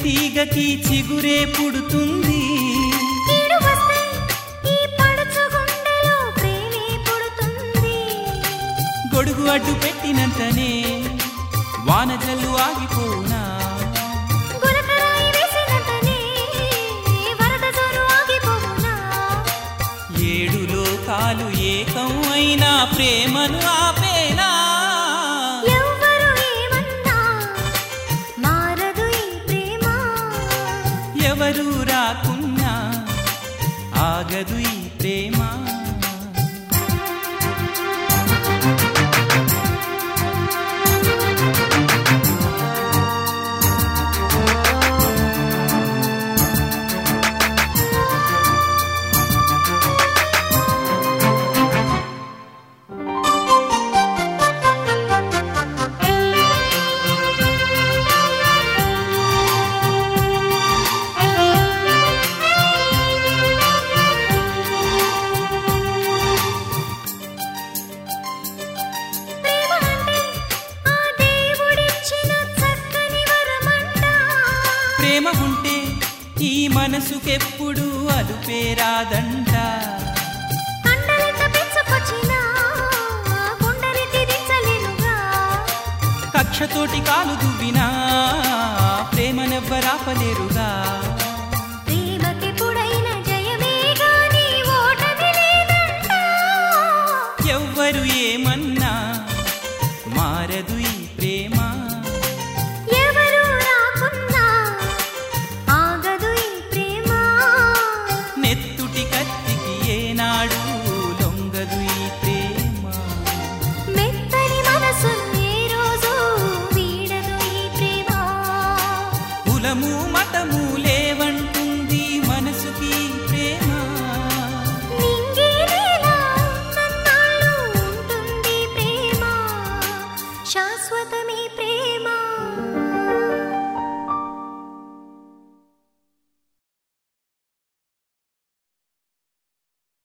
తీగకి చిగురే పుడుతుంది కీడు వస్తే ఈ పడుచు గుండెలో ప్రేమే పుడుతుంది గొడుగు అడ్డు పెట్టినంతనే వాన జల్లు ఆగిపోనా గులకరాయి వేసినంతనే వరద జోరు ఆగిపోవునా ఏడు లోకాలు ఏకం అయినా ప్రేమను ఆపేనా ఎవ్వరు ఏమన్నా మారదు ఈ ప్రేమ ఎవరు రాకున్నా ఆగదు ఈ ప్రేమ ప్రేమ అంటే ఆ దేవుడిచ్చిన చక్కని వరమంట ప్రేమ ఉంటే ఈ మనసుకెప్పుడు అదుపేరాదంట కండలెంత పెంచుకొచ్చినా గుండెని తిరించలేనుగా కక్షతోటి కాలు దువ్వినా ప్రేమనెవ్వరాపలేరుగా ప్రేమకెప్పుడైన జయమే గాని ఓటమి లేదంట ఎవ్వరు ఏమన్నా మారదు ఈ ప్రేమ ఎవరు రాకున్నా ఆగదు ఈ ప్రేమ నెత్తుటి కత్తికి ఏనాడు లొంగదు ఈ ప్రేమ మెత్తని మనసు ఏ రోజు వీడదు ఈ ప్రేమ కులము మతము